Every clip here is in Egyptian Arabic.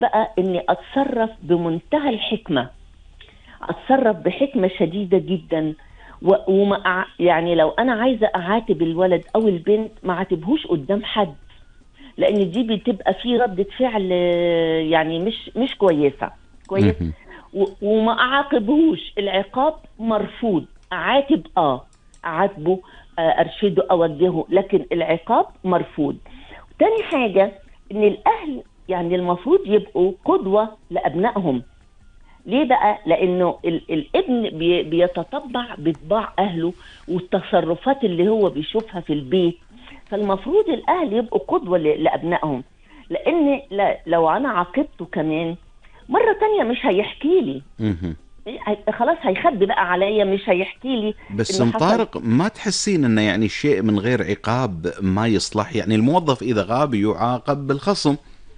بقى اني اتصرف بمنتهى الحكمه اتصرف بحكمه شديده جدا و- وما أع- يعني لو انا عايزه اعاتب الولد او البنت ما اعاتبهوش قدام حد لان دي بتبقى في ردة فعل آه، يعني مش مش كويسه كويس مهم. و- وما اعاقبهوش العقاب مرفوض اعاتب اه اعاتبه آه، ارشده اوجهه لكن العقاب مرفوض تاني حاجه ان الاهل يعني المفروض يبقوا قدوه لابنائهم ليه بقى لانه ال- الابن بي- بيتطبع بطباع اهله والتصرفات اللي هو بيشوفها في البيت فالمفروض الاهل يبقوا قدوه ل- لابنائهم لان لا- لو انا عاقبته كمان مره تانية مش هيحكي لي مهم. هي- خلاص هيخبي بقى عليا مش هيحكي لي بس إنه ام حصل. طارق ما تحسين انه يعني شيء من غير عقاب ما يصلح يعني الموظف اذا غاب يعاقب بالخصم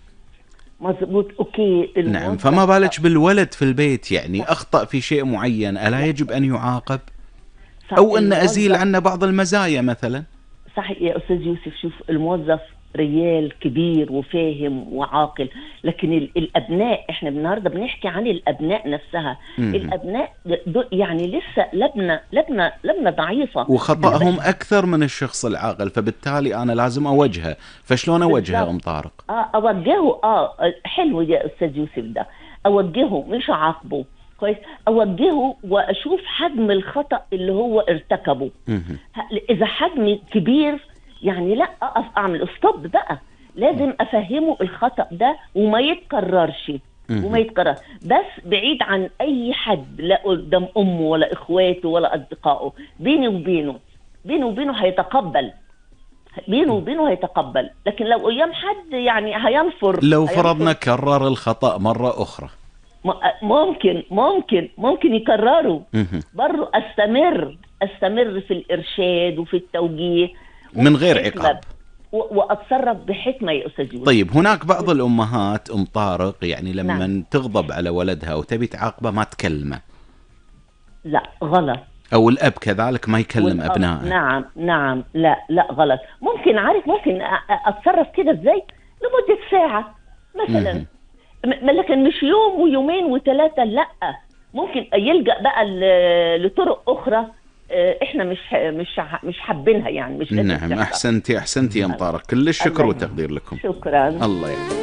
مظبوط اوكي نعم الموظف- فما بالك بالولد في البيت يعني اخطا في شيء معين الا يجب ان يعاقب صح، او ان ازيل الموظف- عنه بعض المزايا مثلا صح يا استاذ يوسف شوف الموظف ريال كبير وفاهم وعاقل لكن ال- الابناء احنا النهارده بنحكي عن الابناء نفسها مهم. الابناء دو- يعني لسه لبنه لبنه لبنه ضعيفه وخطأهم اكثر من الشخص العاقل فبالتالي انا لازم اوجهه فشلون اوجهه بالضبط. ام طارق اه اوجهه اه حلو يا استاذ يوسف ده اوجهه مش اعاقبه كويس اوجهه واشوف حجم الخطا اللي هو ارتكبه مهم. ه- اذا حجم كبير يعني لا اقف اعمل ستوب بقى لازم افهمه الخطا ده وما يتكررش مهم. وما يتكرر بس بعيد عن اي حد لا قدام امه ولا اخواته ولا اصدقائه بيني وبينه بينه وبينه هيتقبل بينه وبينه هيتقبل لكن لو قدام حد يعني هينفر لو هينفر. فرضنا كرر الخطأ مرة أخرى م- ممكن ممكن ممكن يكرروا مهم. برضه استمر استمر في الارشاد وفي التوجيه من غير وبحكمة. عقاب. و- واتصرف بحكمه يا استاذ يوسف طيب هناك بعض الأمهات أم طارق يعني لما نعم. تغضب على ولدها وتبي تعاقبه ما تكلمه لا غلط أو الأب كذلك ما يكلم والأب- أبنائه نعم نعم لا لا غلط ممكن عارف ممكن أ- أ- اتصرف كده ازاي لمده ساعه مثلا مهم. م- لكن مش يوم ويومين وثلاثه لا ممكن يلجا بقى ل- لطرق اخرى آه، احنا مش مش ح- مش حابينها يعني مش لازم نعم تحصل. أحسنتي أحسنتي يا أم طارق كل الشكر الله والتقدير لكم شكرا الله يحفظك